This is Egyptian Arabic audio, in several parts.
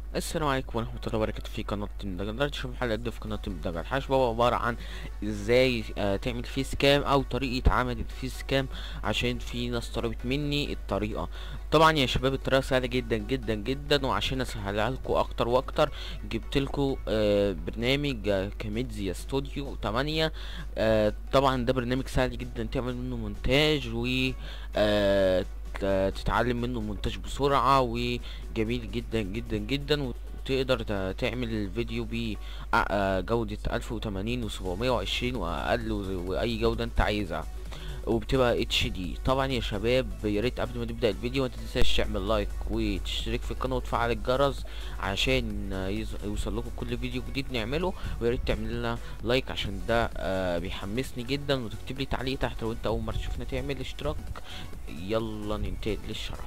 السلام عليكم ورحمة الله وبركاته في قناة تيم دجل دلوقتي نشوف حلقة جديدة في قناة تيم دجل حاجة بابا عبارة عن ازاي آه تعمل فيس كام او طريقة عمل الفيس كام عشان في ناس طلبت مني الطريقة طبعا يا شباب الطريقة سهلة جدا جدا جدا وعشان اسهلها لكم اكتر واكتر جبت لكم آه برنامج آه كاميدزيا ستوديو 8 آه طبعا ده برنامج سهل جدا تعمل منه مونتاج و آه ت- تتعلم منه مونتاج بسرعة وجميل جدا جدا جدا وتقدر ت- تعمل فيديو بجودة ألف وتمانين وسبعمية وعشرين وأقل و- وأي جودة أنت عايزها وبتبقى اتش دي طبعا يا شباب يا ريت قبل ما نبدا الفيديو ما تنساش تعمل لايك وتشترك في القناه وتفعل الجرس عشان يز- يوصل لكم كل فيديو جديد نعمله ويا ريت تعمل لنا لايك عشان ده آه بيحمسني جدا وتكتب لي تعليق تحت لو انت اول مره تشوفنا تعمل اشتراك يلا ننتقل للشرح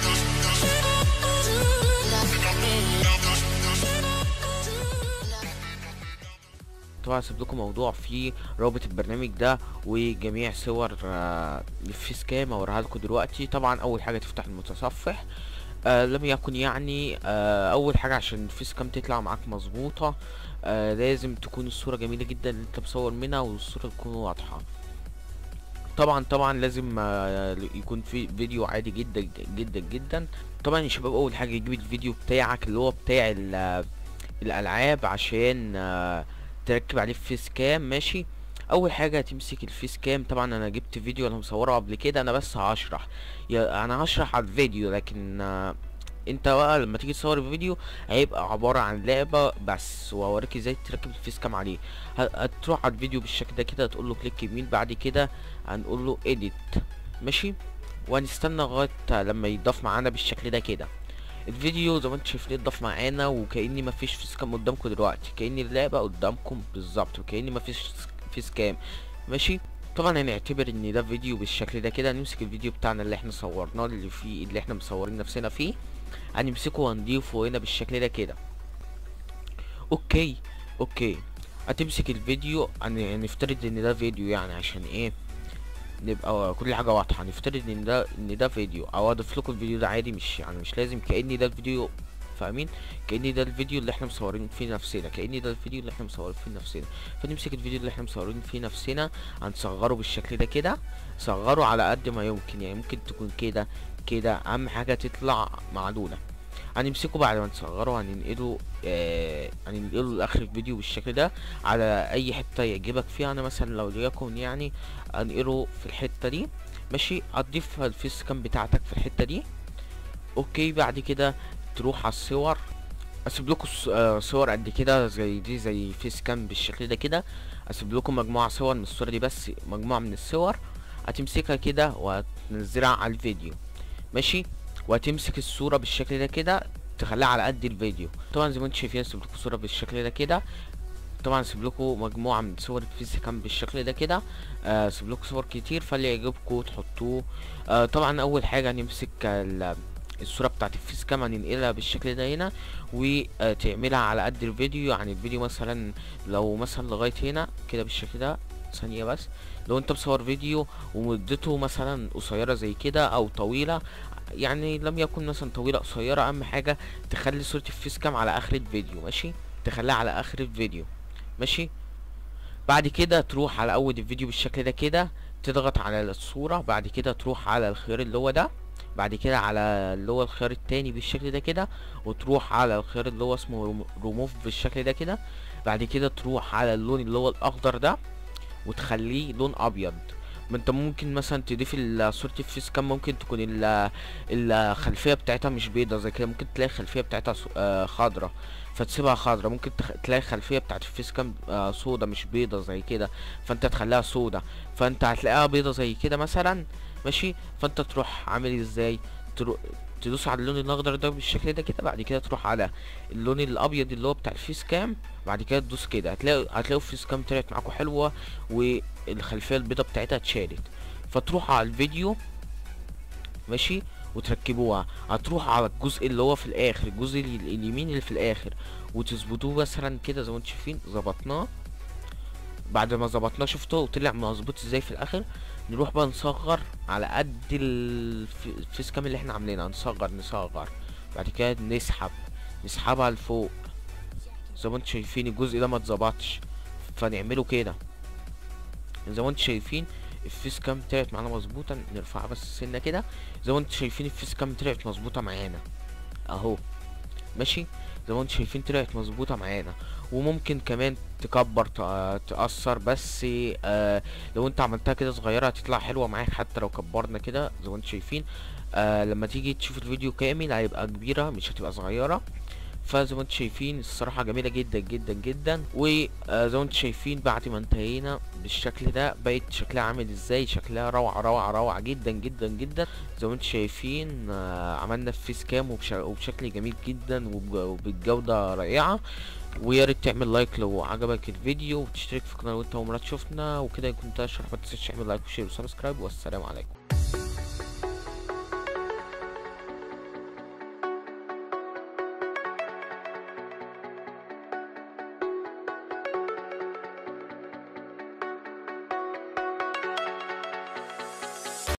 طبعا هسيب لكم موضوع فيه رابط البرنامج ده وجميع صور آه، الفيس كام اوريها لكم دلوقتي طبعا اول حاجه تفتح المتصفح آه لم يكن يعني آه اول حاجه عشان الفيس كام تطلع معاك مظبوطه آه لازم تكون الصوره جميله جدا اللي انت مصور منها والصوره تكون واضحه طبعا طبعا لازم آه، يكون في فيديو عادي جدا جدا جدا طبعا يا شباب اول حاجه يجيب الفيديو بتاعك اللي هو بتاع ال- الالعاب عشان آه، تركب عليه فيس كام ماشي اول حاجه هتمسك الفيس كام طبعا انا جبت فيديو انا مصوره قبل كده انا بس هشرح يا انا هشرح على الفيديو لكن آه، انت بقى لما تيجي تصور الفيديو هيبقى عبارة عن لعبة بس وهوريك ازاي تركب الفيس كام عليه ه- هتروح على الفيديو بالشكل ده كده تقول له كليك يمين بعد كده هنقول له edit ماشي وهنستنى لغاية لما يضاف معانا بالشكل ده كده الفيديو زي ما انتم شايفين اتضاف معانا وكأني مفيش فيس كام قدامكم دلوقتي كأني اللعبة قدامكم بالظبط وكأني مفيش فيس كام ماشي طبعا هنعتبر ان ده فيديو بالشكل ده كده نمسك الفيديو بتاعنا اللي احنا صورناه اللي فيه اللي احنا مصورين نفسنا فيه هنمسكه وهنضيفه هنا بالشكل ده كده اوكي اوكي هتمسك الفيديو هن- هنفترض ان ده فيديو يعني عشان ايه نبقى كل حاجه واضحه نفترض ان ده ان ده فيديو او اضيف لكم الفيديو ده عادي مش يعني مش لازم كاني ده الفيديو فاهمين كاني ده الفيديو اللي احنا مصورين فيه نفسنا كاني ده الفيديو اللي احنا مصورين فيه نفسنا فنمسك الفيديو اللي احنا مصورين فيه نفسنا هنصغره بالشكل ده كده صغره على قد ما يمكن يعني ممكن تكون كده كده اهم حاجه تطلع معدوله هنمسكه بعد ما نصغره هننقله آه هننقله لاخر الفيديو بالشكل ده على اي حته يعجبك فيها انا مثلا لو ليكن يعني هنقله في الحته دي ماشي هتضيف الفيس كام بتاعتك في الحته دي اوكي بعد كده تروح على الصور اسيب لكم الص- آه، صور قد كده زي دي زي فيس كام بالشكل ده كده اسيب لكم مجموعه صور من الصور دي بس مجموعه من الصور هتمسكها كده وهتنزلها على الفيديو ماشي وهتمسك الصوره بالشكل ده كده تخليها على قد الفيديو طبعا زي ما انتم شايفين اسيب لكم صوره بالشكل ده كده طبعا اسيب لكم مجموعه من صور الفيس كام بالشكل ده كده آه، اسيب لكم صور كتير فاللي يعجبكم تحطوه آه طبعا اول حاجه هنمسك ال- الصوره بتاعت الفيس كام هننقلها بالشكل ده هنا وتعملها على قد الفيديو يعني الفيديو مثلا لو مثلا لغايه هنا كده بالشكل ده ثانيه بس لو انت مصور فيديو ومدته مثلا قصيره زي كده او طويله يعني لم يكن مثلا طويله قصيره اهم حاجه تخلي صوره الفيس كام على اخر الفيديو ماشي تخليها على اخر الفيديو ماشي بعد كده تروح على اول الفيديو بالشكل ده كده تضغط على الصورة بعد كده تروح على الخيار اللي هو ده بعد كده على اللي هو الخيار التاني بالشكل ده كده وتروح على الخيار اللي هو اسمه ريموف بالشكل ده كده بعد كده تروح على اللون اللي هو الاخضر ده وتخليه لون ابيض ما انت ممكن مثلا تضيف ال- صورة الفيس كام ممكن تكون ال- الخلفية بتاعتها مش بيضة زي كده ممكن تلاقي الخلفية بتاعتها سو- آه، خضرة فتسيبها خضرة ممكن تخ... تلاقي الخلفية بتاعت الفيس كام آه سودا مش بيضة زي كده فانت تخليها سودا فانت هتلاقيها بيضة زي كده مثلا ماشي فانت تروح عامل ازاي ترو... تدوس على اللون الاخضر ده بالشكل ده كده بعد كده تروح على اللون الابيض اللي هو بتاع الفيس كام بعد كده تدوس كده هتلاقي هتلاقوا الفيس كام طلعت معاكم حلوة والخلفية البيضة بتاعتها اتشالت فتروحوا على الفيديو ماشي وتركبوها هتروح على الجزء اللي هو في الاخر الجزء ال- اليمين اللي في الاخر وتظبطوه مثلا كده زي ما انتم شايفين ظبطناه بعد ما ظبطناه شفتوا طلع مظبوط ازاي في الاخر نروح بقى نصغر على قد الف- الفيس كام اللي احنا عاملينها نصغر نصغر بعد كده نسحب نسحبها لفوق زي ما انتم شايفين الجزء ده ما اتظبطش فنعمله كده زي ما انتم شايفين الفيس كام طلعت معانا مظبوطه نرفعها بس سنه كده زي ما انتم شايفين الفيس كام طلعت مظبوطه معانا اهو ماشي زي ما انتم شايفين طلعت مظبوطه معانا وممكن كمان تكبر تق- تأثر بس آه لو انت عملتها كده صغيرة هتطلع حلوة معاك حتى لو كبرنا كده زي ما انتم شايفين آه لما تيجي تشوف الفيديو كامل هيبقى كبيرة مش هتبقى صغيرة فزي ما انتم شايفين الصراحة جميلة جدا جدا جدا وزي ما انتم شايفين بعد ما انتهينا بالشكل ده بقت شكلها عامل ازاي شكلها روعة روعة روعة جدا جدا جدا زي ما انتم شايفين آه عملنا فيس كام وبش- وبشكل جميل جدا وب- وبالجودة رائعة ويا ريت تعمل لايك لو عجبك الفيديو وتشترك في القناة لو انت اول مرة تشوفنا وكده يكون ده الشرح ما تنساش تعمل لايك وشير وسبسكرايب والسلام عليكم